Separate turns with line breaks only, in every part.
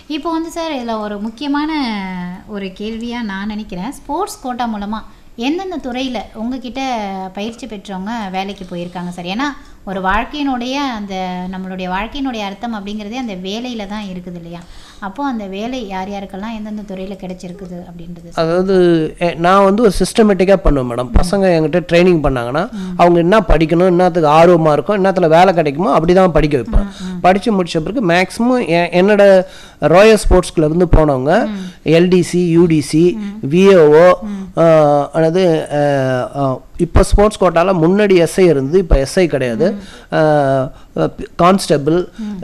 இப்போ வந்து சார் இதில் ஒரு முக்கியமான ஒரு கேள்வியாக நான் நினைக்கிறேன் ஸ்போர்ட்ஸ் கோட்டா மூலமாக எந்தெந்த துறையில் உங்ககிட்ட பயிற்சி பெற்றவங்க வேலைக்கு போயிருக்காங்க சார் ஏன்னா ஒரு வாழ்க்கையினுடைய அந்த நம்மளுடைய வாழ்க்கையினுடைய அர்த்தம் அப்படிங்கிறதே அந்த வேலையில் தான் இருக்குது இல்லையா அப்போது அந்த வேலை யார் யாருக்கெல்லாம் எந்தெந்த துறையில் கிடைச்சிருக்குது அப்படின்றது
அதாவது எ- நான் வந்து ஒரு சிஸ்டமேட்டிக்காக பண்ணுவேன் மேடம் பசங்க என்கிட்ட ட்ரைனிங் பண்ணாங்கன்னா அவங்க என்ன படிக்கணும் என்னத்துக்கு ஆர்வமாக இருக்கும் என்னத்தில் வேலை கிடைக்குமோ அப்படி தான் படிக்க வைப்பேன் படித்து முடிச்ச பிறகு மேக்ஸிமம் என்னோட ராயல் ஸ்போர்ட்ஸ் இருந்து போனவங்க எல்டிசி யூடிசி விஏஓ அல்லது இப்போ ஸ்போர்ட்ஸ் கோட்டாவில் முன்னாடி எஸ்ஐ இருந்து இப்போ எஸ்ஐ கிடையாது கான்ஸ்டபிள்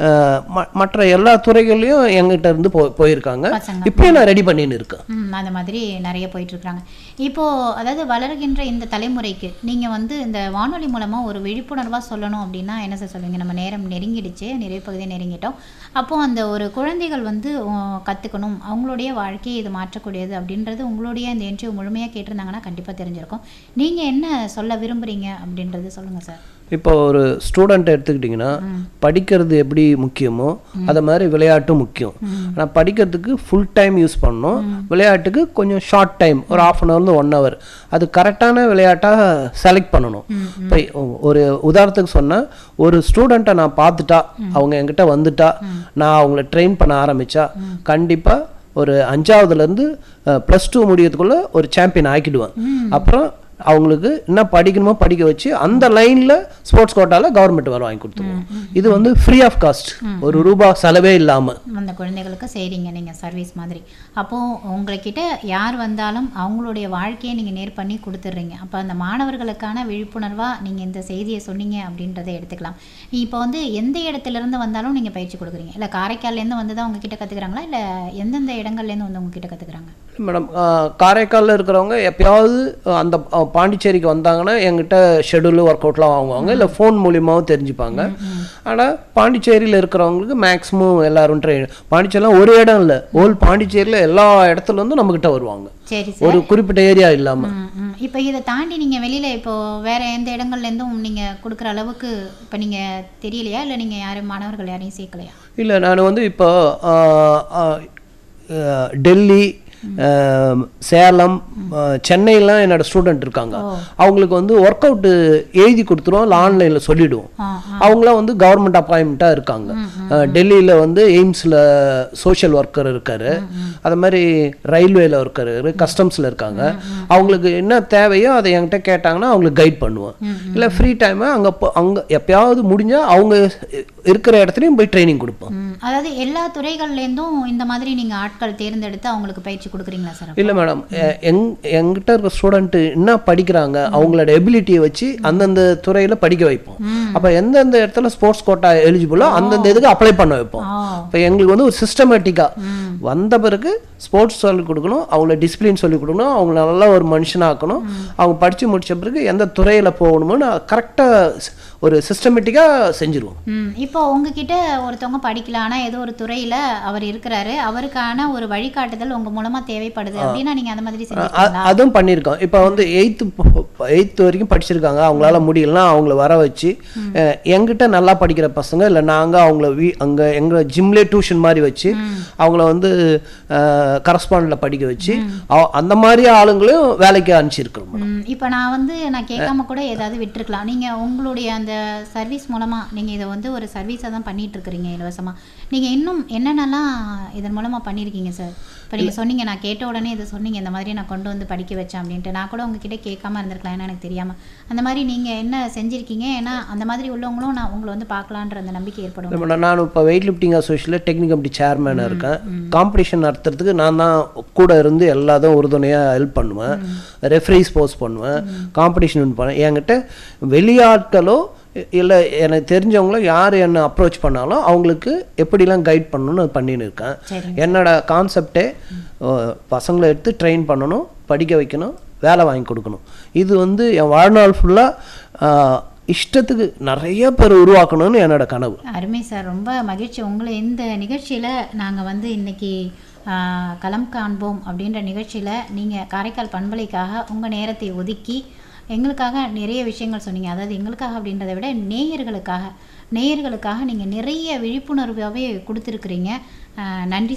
மற்ற எல்லா துறைகள்லையும் எங்கிட்ட இருந்து போ போயிருக்காங்க
பசங்க.
இப்பயும் நான் ரெடி பண்ணின்னு இருக்கேன்
ம் அந்த மாதிரி நிறைய போயிட்டுருக்குறாங்க இப்போது அதாவது வளர்கின்ற இந்த தலைமுறைக்கு நீங்கள் வந்து இந்த வானொலி மூலமாக ஒரு விழிப்புணர்வாக சொல்லணும் அப்படின்னா என்ன சார் சொல்லுவீங்க நம்ம நேரம் நெருங்கிடுச்சு நிறைய பகுதியை நெருங்கிட்டோம் அப்போது அந்த ஒரு குழந்தைகள் வந்து கற்றுக்கணும் அவங்களுடைய வாழ்க்கையை இது மாற்றக்கூடியது அப்படின்றது உங்களுடைய இந்த இன்டர்வியூ முழுமையாக கேட்டிருந்தாங்கன்னா கண்டிப்பாக தெரிஞ்சிருக்கும் நீங்கள் என்ன சொல்ல விரும்புகிறீங்க அப்படின்றது சொல்லுங்கள் சார்
இப்போ ஒரு ஸ்டூடெண்ட் எடுத்துக்கிட்டிங்கன்னா படிக்கிறது எப்படி முக்கியமோ அதை மாதிரி விளையாட்டும் முக்கியம் ஆனால் படிக்கிறதுக்கு ஃபுல் டைம் யூஸ் பண்ணணும் விளையாட்டுக்கு கொஞ்சம் ஷார்ட் டைம் ஒரு ஆஃப் அன் ஹவர்ந்து ஒன் ஹவர் அது கரெக்டான விளையாட்டாக செலக்ட் பண்ணணும் இப்போ ஒரு உதாரணத்துக்கு சொன்னால் ஒரு ஸ்டூடெண்ட்டை நான் பார்த்துட்டா அவங்க என்கிட்ட வந்துட்டா நான் அவங்கள ட்ரெயின் பண்ண ஆரம்பித்தா கண்டிப்பாக ஒரு அஞ்சாவதுலேருந்து ப்ளஸ் டூ முடியறதுக்குள்ள ஒரு சாம்பியன் ஆக்கிடுவேன் அப்புறம் அவங்களுக்கு என்ன படிக்கணுமோ படிக்க வச்சு அந்த லைனில் ஸ்போர்ட்ஸ் கோட்டாவில் கவர்மெண்ட் வர வாங்கி கொடுத்துருவோம் இது வந்து ஃப்ரீ ஆஃப் காஸ்ட் ஒரு ரூபா செலவே இல்லாமல்
அந்த குழந்தைகளுக்கு செய்கிறீங்க நீங்கள் சர்வீஸ் மாதிரி அப்போது உங்கள்கிட்ட யார் வந்தாலும் அவங்களுடைய வாழ்க்கையை நீங்கள் நேர் பண்ணி கொடுத்துட்றீங்க அப்போ அந்த மாணவர்களுக்கான விழிப்புணர்வாக நீங்கள் இந்த செய்தியை சொன்னீங்க அப்படின்றத எடுத்துக்கலாம் இப்போ வந்து எந்த இடத்துல இருந்து வந்தாலும் நீங்கள் பயிற்சி கொடுக்குறீங்க இல்லை காரைக்கால்லேருந்து வந்து தான் உங்ககிட்ட கற்றுக்குறாங்களா இல்லை எந்தெந்த இடங்கள்லேருந்து வந்து உங்ககிட்ட கற்றுக்குறாங்க
மேடம் காரைக்காலில் இருக்கிறவங்க எப்பயாவது அந்த அஹ், பாண்டிச்சேரிக்கு வந்தாங்கன்னா எங்கிட்ட ஷெடியூல் ஒர்க் அவுட்லாம் வாங்குவாங்க இல்லை ஃபோன் மூலியமாகவும் தெரிஞ்சுப்பாங்க ஆனால் பாண்டிச்சேரியில் இருக்கிறவங்களுக்கு மேக்ஸிமம் எல்லாரும் ட்ரெயின் பாண்டிச்சேரிலாம் ஒரு இடம் இல்லை ஹோல் பாண்டிச்சேரியில் எல்லா இடத்துல இருந்தும் நம்மக்கிட்ட வருவாங்க
சரி சார்
ஒரு குறிப்பிட்ட ஏரியா இல்லாமல்
ம், ம். இப்போ இதை தாண்டி நீங்கள் வெளியில் இப்போ வேற எந்த இடங்கள்லேருந்தும் நீங்கள் கொடுக்குற அளவுக்கு இப்போ நீங்கள் தெரியலையா இல்லை நீங்கள் யாரும் மாணவர்கள் யாரையும் சேர்க்கலையா
இல்லை நான் வந்து இப்போ ஆஹ், ஆஹ், ஆஹ், டெல்லி ஆஹ், சேலம் ஆஹ், சென்னையிலாம் என்னோட ஸ்டூடெண்ட் இருக்காங்க அவங்களுக்கு வந்து ஒர்க் அவுட்டு எழுதி கொடுத்துருவோம் இல்லை ஆன்லைனில் சொல்லிடுவோம்
ஆ
அவங்களாம் வந்து கவர்மெண்ட் அப்பாயின்மெண்ட்டாக இருக்காங்க டெல்லியில் வந்து எய்ம்ஸில் சோஷியல் ஒர்க்கர் இருக்காரு அது மாதிரி ரயில்வேல இருக்காரு கஸ்டம்ஸில் இருக்காங்க அவங்களுக்கு என்ன தேவையோ அதை என்கிட்ட கேட்டாங்கன்னா அவங்களுக்கு கைட் பண்ணுவேன் இல்லை ஃப்ரீ டைமை அங்கே அங்கே எப்பயாவது முடிஞ்சால் அவங்க இருக்கிற இடத்துலையும் போய் ட்ரைனிங் கொடுப்போம்
ம், அதாவது எல்லா துறைகள்லேருந்தும் இந்த மாதிரி நீங்கள் ஆட்கள் தேர்ந்தெடுத்து அவங்களுக்கு பயிற்சி கொடுக்குறீங்களா சார்
இல்லை மேடம் எங் எங்கிட்ட இருக்க ஸ்டூடெண்ட்டு என்ன படிக்கிறாங்க அவங்களோட எபிலிட்டியை வச்சு அந்தந்த துறையில் படிக்க வைப்போம் அப்போ எந்தெந்த இடத்துல ஸ்போர்ட்ஸ் கோட்டா எலிஜிபிளோ அந்தந்த இதுக்கு அப்ளை பண்ண வைப்போம்
ஆ
இப்போ எங்களுக்கு வந்து ஒரு சிஸ்டமேட்டிக்காக வந்த பிறகு ஸ்போர்ட்ஸ் சொல்லிக் கொடுக்கணும் அவங்கள டிசிப்ளின் சொல்லிக் கொடுக்கணும் அவங்கள நல்ல ஒரு மனுஷனாக்கணும் அவங்க படித்து முடிச்ச பிறகு எந்த துறையில் போகணுமோன்னு கரெக்டாக ஒரு சிஸ்டமேட்டிக்காக செஞ்சுருவோம்
ம் இப்போ உங்ககிட்ட ஒருத்தவங்க படிக்கல ஆனால் ஏதோ ஒரு துறையில் அவர் இருக்கிறாரு அவருக்கான ஒரு வழிகாட்டுதல் உங்கள் மூலமாக தேவைப்படுது அப்படின்னா நீங்கள் அந்த மாதிரி
அ-
செஞ்சுருக்கீங்களா
அதுவும் பண்ணியிருக்கோம் இப்போ வந்து எயித்து எயித்து வரைக்கும் படிச்சிருக்காங்க அவங்களால முடியலன்னா அவங்கள வர வச்சு அஹ், எங்கிட்ட நல்லா படிக்கிற பசங்க இல்லை நாங்கள் அவங்கள வீ அங்கே எங்கள் ஜிம்லே டியூஷன் மாதிரி வச்சு அவங்கள வந்து கரஸ்பாண்டில் படிக்க வச்சு அவ- அந்த மாதிரி ஆளுங்களையும் வேலைக்கு அனுப்பிச்சிருக்கிறோம்
ம், இப்போ நான் வந்து நான் கேட்காம கூட ஏதாவது விட்டுருக்கலாம் நீங்கள் உங்களுடைய அந்த சர்வீஸ் மூலமாக நீங்கள் இதை வந்து ஒரு சர்வீஸாக தான் பண்ணிட்டு இருக்கிறீங்க இலவசமாக நீங்கள் இன்னும் என்னென்னலாம் இதன் மூலமாக பண்ணியிருக்கீங்க சார் இப்போ நீங்கள் சொன்னீங்க நான் கேட்ட உடனே இதை சொன்னீங்க இந்த மாதிரி நான் கொண்டு வந்து படிக்க வச்சேன் அப்படின்ட்டு நான் கூட உங்ககிட்ட கேட்காம இருந்திருக்கலாம் ஏன்னா எனக்கு தெரியாமல் அந்த மாதிரி நீங்கள் என்ன செஞ்சுருக்கீங்க ஏன்னா அந்த மாதிரி உள்ளவங்களும் நான் உங்களை வந்து பார்க்கலான்ற அந்த நம்பிக்கை ஏற்படும்
நம்ம நான் இப்போ வெயிட் லிஃப்டிங் அசோசியேஷனில் டெக்னிக் கமிட்டி சேர்மேனாக இருக்கேன் காம்படிஷன் நடத்துறதுக்கு நான் தான் கூட இருந்து எல்லாத்தையும் உறுதுணையாக ஹெல்ப் பண்ணுவேன் ரெஃப்ரைஸ் போஸ்ட் பண்ணுவேன் காம்படிஷன் வின் பண்ணுவேன் என்கிட்ட வெளியாட்களோ இல்லை எனக்கு தெரிஞ்சவங்களோ யார் என்னை அப்ரோச் பண்ணாலும் அவங்களுக்கு எப்படிலாம் கைட் பண்ணணும்னு பண்ணின்னு இருக்கேன்
சரிங்க
என்னோட கான்செப்டே பசங்களை எடுத்து ட்ரெயின் பண்ணணும் படிக்க வைக்கணும் வேலை வாங்கி கொடுக்கணும் இது வந்து என் வாழ்நாள் ஃபுல்லாக இஷ்டத்துக்கு நிறைய பேர் உருவாக்கணும்னு என்னோட கனவு
அருமை சார் ரொம்ப மகிழ்ச்சி உங்களை இந்த நிகழ்ச்சியில் நாங்கள் வந்து இன்னைக்கு ஆ, களம் காண்போம் அப்படின்ற நிகழ்ச்சியில் நீங்கள் காரைக்கால் பண்பலைக்காக உங்கள் நேரத்தை ஒதுக்கி எங்களுக்காக நிறைய விஷயங்கள் சொன்னீங்க அதாவது எங்களுக்காக அப்படின்றத விட நேயர்களுக்காக நேயர்களுக்காக நீங்கள் நிறைய விழிப்புணர்வாகவே கொடுத்துருக்குறீங்க ஆ, நன்றி